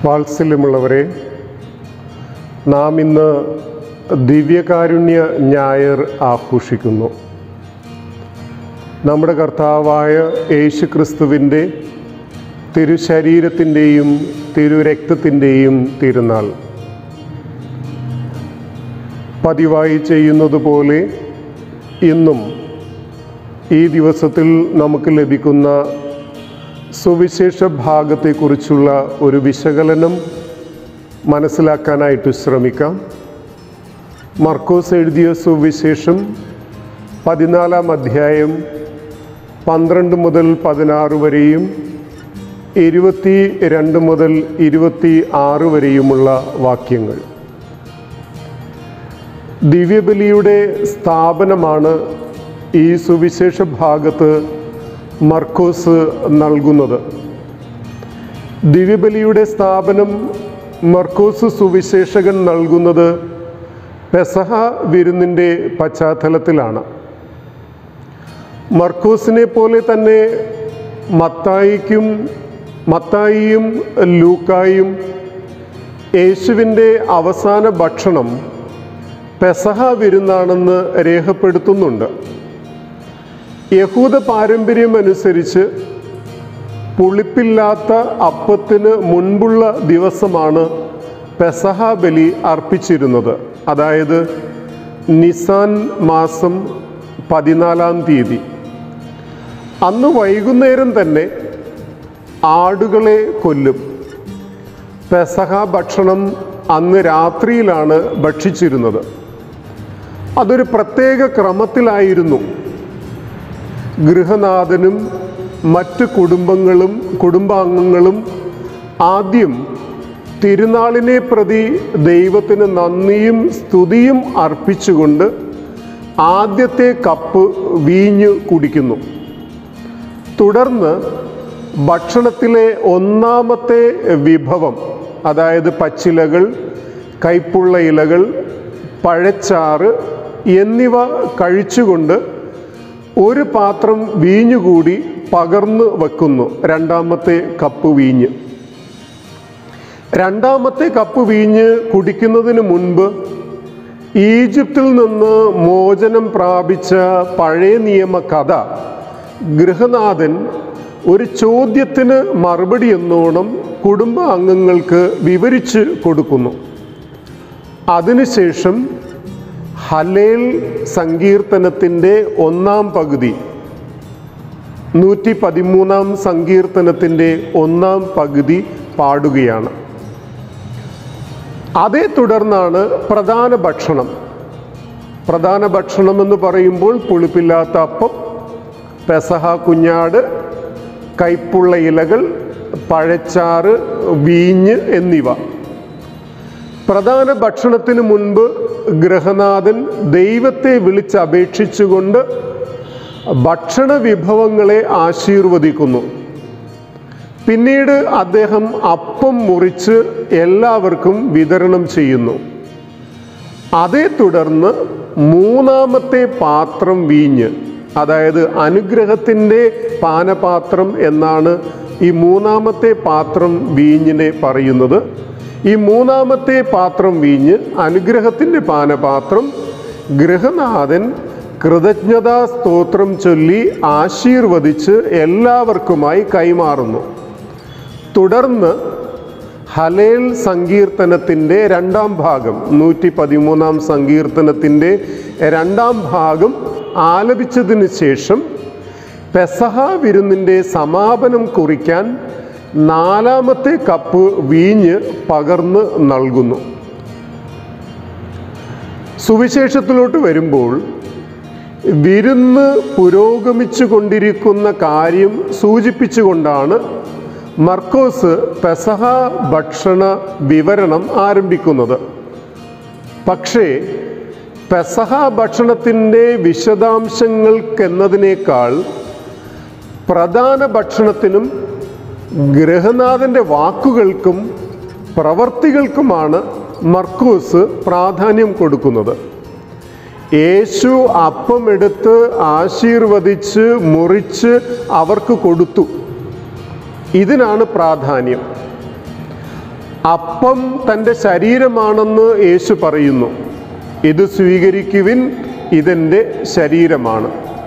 വാത്സല്യമുള്ളവരെ നാം ഇന്ന് ദിവ്യകാരുണ്യ ഞായർ ആഘോഷിക്കുന്നു നമ്മുടെ കർത്താവായ യേശു ക്രിസ്തുവിൻ്റെ തിരുശരീരത്തിൻ്റെയും തിരുരക്തത്തിൻ്റെയും തിരുനാൾ പതിവായി ചെയ്യുന്നത് പോലെ ഇന്നും ഈ ദിവസത്തിൽ നമുക്ക് ലഭിക്കുന്ന സുവിശേഷ ഭാഗത്തെക്കുറിച്ചുള്ള ഒരു വിശകലനം മനസ്സിലാക്കാനായിട്ട് ശ്രമിക്കാം മർക്കോസ് എഴുതിയ സുവിശേഷം പതിനാലാം അധ്യായം പന്ത്രണ്ട് മുതൽ പതിനാറ് വരെയും ഇരുപത്തി രണ്ട് മുതൽ ഇരുപത്തി ആറ് വരെയുമുള്ള വാക്യങ്ങൾ ദിവ്യബലിയുടെ സ്ഥാപനമാണ് ഈ സുവിശേഷ ഭാഗത്ത് മർക്കോസ് നൽകുന്നത് ദിവ്യബലിയുടെ സ്ഥാപനം മർക്കോസ് സുവിശേഷകൻ നൽകുന്നത് പെസഹ വിരുന്നിൻ്റെ പശ്ചാത്തലത്തിലാണ് മർക്കോസിനെ പോലെ തന്നെ മത്തായിക്കും മത്തായിയും ലൂക്കായും യേശുവിൻ്റെ അവസാന ഭക്ഷണം പെസഹ വിരുന്നാണെന്ന് രേഖപ്പെടുത്തുന്നുണ്ട് യഹൂദ പാരമ്പര്യം അനുസരിച്ച് പുളിപ്പില്ലാത്ത അപ്പത്തിന് മുൻപുള്ള ദിവസമാണ് പെസഹ ബലി അർപ്പിച്ചിരുന്നത് അതായത് നിസാൻ മാസം പതിനാലാം തീയതി അന്ന് വൈകുന്നേരം തന്നെ ആടുകളെ കൊല്ലും പെസഹ ഭക്ഷണം അന്ന് രാത്രിയിലാണ് ഭക്ഷിച്ചിരുന്നത് അതൊരു പ്രത്യേക ക്രമത്തിലായിരുന്നു ഗൃഹനാഥനും മറ്റ് കുടുംബങ്ങളും കുടുംബാംഗങ്ങളും ആദ്യം തിരുനാളിനെ പ്രതി ദൈവത്തിന് നന്ദിയും സ്തുതിയും അർപ്പിച്ചുകൊണ്ട് ആദ്യത്തെ കപ്പ് വീഞ്ഞ് കുടിക്കുന്നു തുടർന്ന് ഭക്ഷണത്തിലെ ഒന്നാമത്തെ വിഭവം അതായത് പച്ചിലകൾ കൈപ്പുള്ള ഇലകൾ പഴച്ചാറ് എന്നിവ കഴിച്ചുകൊണ്ട് ഒരു പാത്രം വീഞ്ഞു കൂടി പകർന്നു വെക്കുന്നു രണ്ടാമത്തെ കപ്പ് വീഞ്ഞ് രണ്ടാമത്തെ കപ്പ് വീഞ്ഞ് കുടിക്കുന്നതിന് മുൻപ് ഈജിപ്തിൽ നിന്ന് മോചനം പ്രാപിച്ച പഴയ നിയമ കഥ ഗൃഹനാഥൻ ഒരു ചോദ്യത്തിന് മറുപടി എന്നോണം കുടുംബ അംഗങ്ങൾക്ക് വിവരിച്ച് കൊടുക്കുന്നു അതിനുശേഷം ഹലേൽ സങ്കീർത്തനത്തിൻ്റെ ഒന്നാം പകുതി നൂറ്റി പതിമൂന്നാം സങ്കീർത്തനത്തിൻ്റെ ഒന്നാം പകുതി പാടുകയാണ് അതേ തുടർന്നാണ് പ്രധാന ഭക്ഷണം പ്രധാന ഭക്ഷണം എന്ന് പറയുമ്പോൾ പുളിപ്പില്ലാത്ത അപ്പം പെസഹ കുഞ്ഞാട് കൈപ്പുള്ള ഇലകൾ പഴച്ചാറ് വീഞ്ഞ് എന്നിവ പ്രധാന ഭക്ഷണത്തിന് മുൻപ് ഗൃഹനാഥൻ ദൈവത്തെ വിളിച്ചപേക്ഷിച്ചുകൊണ്ട് ഭക്ഷണ വിഭവങ്ങളെ ആശീർവദിക്കുന്നു പിന്നീട് അദ്ദേഹം അപ്പം മുറിച്ച് എല്ലാവർക്കും വിതരണം ചെയ്യുന്നു അതേ തുടർന്ന് മൂന്നാമത്തെ പാത്രം വീഞ്ഞ് അതായത് അനുഗ്രഹത്തിൻ്റെ പാനപാത്രം എന്നാണ് ഈ മൂന്നാമത്തെ പാത്രം വീഞ്ഞിനെ പറയുന്നത് ഈ മൂന്നാമത്തെ പാത്രം വീഞ്ഞ് അനുഗ്രഹത്തിൻ്റെ പാനപാത്രം ഗൃഹനാഥൻ കൃതജ്ഞതാ സ്തോത്രം ചൊല്ലി ആശീർവദിച്ച് എല്ലാവർക്കുമായി കൈമാറുന്നു തുടർന്ന് ഹലേൽ സങ്കീർത്തനത്തിൻ്റെ രണ്ടാം ഭാഗം നൂറ്റി പതിമൂന്നാം സങ്കീർത്തനത്തിൻ്റെ രണ്ടാം ഭാഗം ആലപിച്ചതിന് ശേഷം പെസഹ വിരുന്നിൻ്റെ സമാപനം കുറിക്കാൻ നാലാമത്തെ കപ്പ് വീഞ്ഞ് പകർന്ന് നൽകുന്നു സുവിശേഷത്തിലോട്ട് വരുമ്പോൾ വിരുന്ന് പുരോഗമിച്ചു കൊണ്ടിരിക്കുന്ന കാര്യം സൂചിപ്പിച്ചുകൊണ്ടാണ് മർക്കോസ് പെസഹ ഭക്ഷണ വിവരണം ആരംഭിക്കുന്നത് പക്ഷേ പെസഹ ഭക്ഷണത്തിൻ്റെ വിശദാംശങ്ങൾക്കെന്നതിനേക്കാൾ പ്രധാന ഭക്ഷണത്തിനും ഗൃഹനാഥൻ്റെ വാക്കുകൾക്കും പ്രവർത്തികൾക്കുമാണ് മർക്കൂസ് പ്രാധാന്യം കൊടുക്കുന്നത് യേശു അപ്പം എടുത്ത് ആശീർവദിച്ച് മുറിച്ച് അവർക്ക് കൊടുത്തു ഇതിനാണ് പ്രാധാന്യം അപ്പം തൻ്റെ ശരീരമാണെന്ന് യേശു പറയുന്നു ഇത് സ്വീകരിക്കുവിൻ ഇതെൻ്റെ ശരീരമാണ്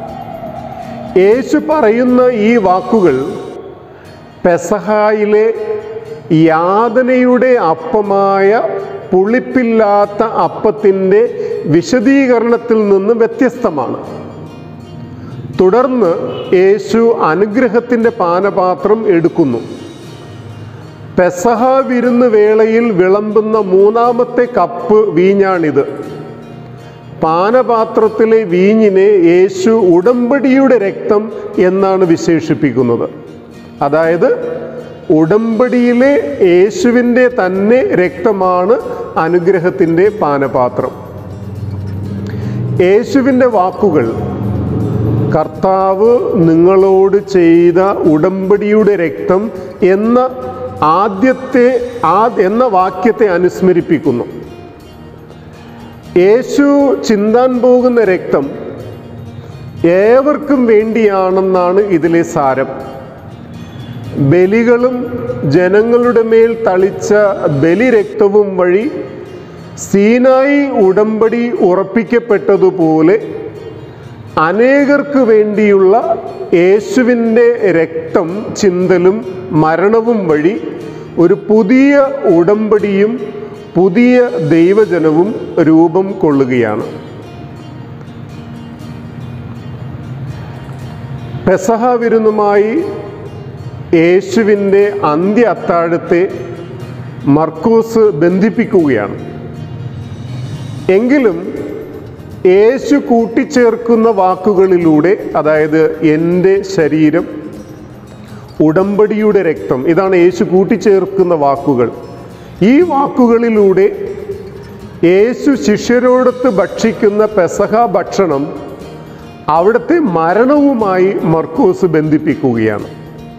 യേശു പറയുന്ന ഈ വാക്കുകൾ പെസഹായിലെ യാതനയുടെ അപ്പമായ പുളിപ്പില്ലാത്ത അപ്പത്തിൻ്റെ വിശദീകരണത്തിൽ നിന്ന് വ്യത്യസ്തമാണ് തുടർന്ന് യേശു അനുഗ്രഹത്തിൻ്റെ പാനപാത്രം എടുക്കുന്നു പെസഹ വിരുന്ന് വേളയിൽ വിളമ്പുന്ന മൂന്നാമത്തെ കപ്പ് വീഞ്ഞാണിത് പാനപാത്രത്തിലെ വീഞ്ഞിനെ യേശു ഉടമ്പടിയുടെ രക്തം എന്നാണ് വിശേഷിപ്പിക്കുന്നത് അതായത് ഉടമ്പടിയിലെ യേശുവിൻ്റെ തന്നെ രക്തമാണ് അനുഗ്രഹത്തിൻ്റെ പാനപാത്രം യേശുവിൻ്റെ വാക്കുകൾ കർത്താവ് നിങ്ങളോട് ചെയ്ത ഉടമ്പടിയുടെ രക്തം എന്ന ആദ്യത്തെ ആ എന്ന വാക്യത്തെ അനുസ്മരിപ്പിക്കുന്നു യേശു ചിന്താൻ പോകുന്ന രക്തം ഏവർക്കും വേണ്ടിയാണെന്നാണ് ഇതിലെ സാരം ബലികളും ജനങ്ങളുടെ മേൽ തളിച്ച ബലിരക്തവും വഴി സീനായി ഉടമ്പടി ഉറപ്പിക്കപ്പെട്ടതുപോലെ അനേകർക്ക് വേണ്ടിയുള്ള യേശുവിൻ്റെ രക്തം ചിന്തലും മരണവും വഴി ഒരു പുതിയ ഉടമ്പടിയും പുതിയ ദൈവജനവും രൂപം കൊള്ളുകയാണ് പെസഹ വിരുന്നുമായി യേശുവിൻ്റെ അന്ത്യ അത്താഴത്തെ മർക്കോസ് ബന്ധിപ്പിക്കുകയാണ് എങ്കിലും യേശു കൂട്ടിച്ചേർക്കുന്ന വാക്കുകളിലൂടെ അതായത് എൻ്റെ ശരീരം ഉടമ്പടിയുടെ രക്തം ഇതാണ് യേശു കൂട്ടിച്ചേർക്കുന്ന വാക്കുകൾ ഈ വാക്കുകളിലൂടെ യേശു ശിഷ്യരോടൊത്ത് ഭക്ഷിക്കുന്ന പെസഹ ഭക്ഷണം അവിടുത്തെ മരണവുമായി മർക്കോസ് ബന്ധിപ്പിക്കുകയാണ്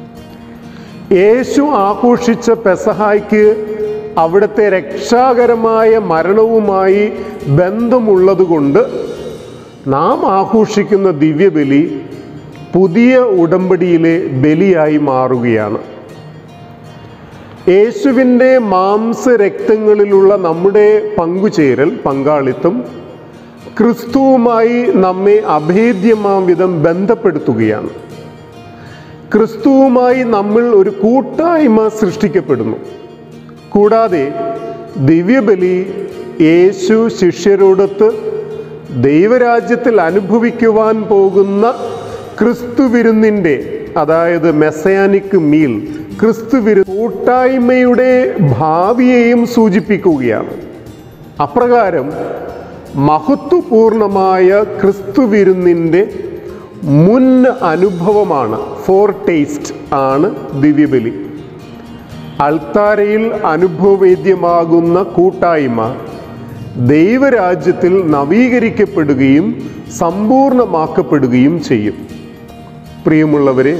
യേശു ആഘോഷിച്ച പെസഹായ്ക്ക് അവിടുത്തെ രക്ഷാകരമായ മരണവുമായി ബന്ധമുള്ളതുകൊണ്ട് നാം ആഘോഷിക്കുന്ന ദിവ്യബലി പുതിയ ഉടമ്പടിയിലെ ബലിയായി മാറുകയാണ് യേശുവിൻ്റെ മാംസരക്തങ്ങളിലുള്ള നമ്മുടെ പങ്കുചേരൽ പങ്കാളിത്തം ക്രിസ്തുവുമായി നമ്മെ അഭേദ്യമാം വിധം ബന്ധപ്പെടുത്തുകയാണ് ക്രിസ്തുവുമായി നമ്മൾ ഒരു കൂട്ടായ്മ സൃഷ്ടിക്കപ്പെടുന്നു കൂടാതെ ദിവ്യബലി യേശു ശിഷ്യരോടൊത്ത് ദൈവരാജ്യത്തിൽ അനുഭവിക്കുവാൻ പോകുന്ന ക്രിസ്തു വിരുന്നിൻ്റെ അതായത് മെസ്സയാനിക് മീൽ ക്രിസ്തു വിരു കൂട്ടായ്മയുടെ ഭാവിയെയും സൂചിപ്പിക്കുകയാണ് അപ്രകാരം മഹത്വപൂർണമായ ക്രിസ്തു വിരുന്നിൻ്റെ മുൻ അനുഭവമാണ് ഫോർ ടേസ്റ്റ് ആണ് ദിവ്യബലി അൾത്താരയിൽ അനുഭവവേദ്യമാകുന്ന കൂട്ടായ്മ ദൈവരാജ്യത്തിൽ നവീകരിക്കപ്പെടുകയും സമ്പൂർണമാക്കപ്പെടുകയും ചെയ്യും പ്രിയമുള്ളവരെ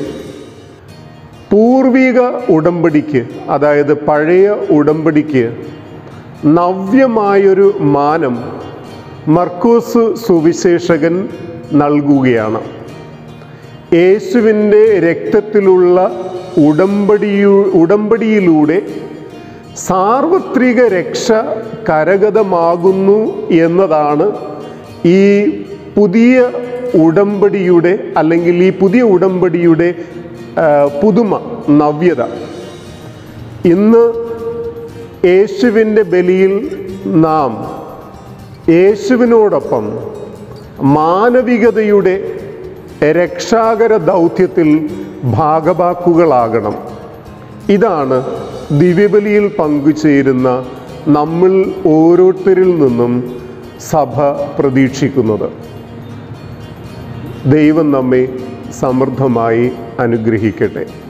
പൂർവിക ഉടമ്പടിക്ക് അതായത് പഴയ ഉടമ്പടിക്ക് നവ്യമായൊരു മാനം മർക്കോസ് സുവിശേഷകൻ നൽകുകയാണ് യേശുവിൻ്റെ രക്തത്തിലുള്ള ഉടമ്പടിയു ഉടമ്പടിയിലൂടെ സാർവത്രിക രക്ഷ കരഗതമാകുന്നു എന്നതാണ് ഈ പുതിയ ഉടമ്പടിയുടെ അല്ലെങ്കിൽ ഈ പുതിയ ഉടമ്പടിയുടെ ആ, പുതുമ നവ്യത ഇന്ന് യേശുവിൻ്റെ ബലിയിൽ നാം യേശുവിനോടൊപ്പം മാനവികതയുടെ രക്ഷാകര ദൗത്യത്തിൽ ഭാഗവാക്കുകളാകണം ഇതാണ് ദിവ്യബലിയിൽ പങ്കുചേരുന്ന നമ്മൾ ഓരോരുത്തരിൽ നിന്നും സഭ പ്രതീക്ഷിക്കുന്നത് ദൈവം നമ്മെ സമൃദ്ധമായി അനുഗ്രഹിക്കട്ടെ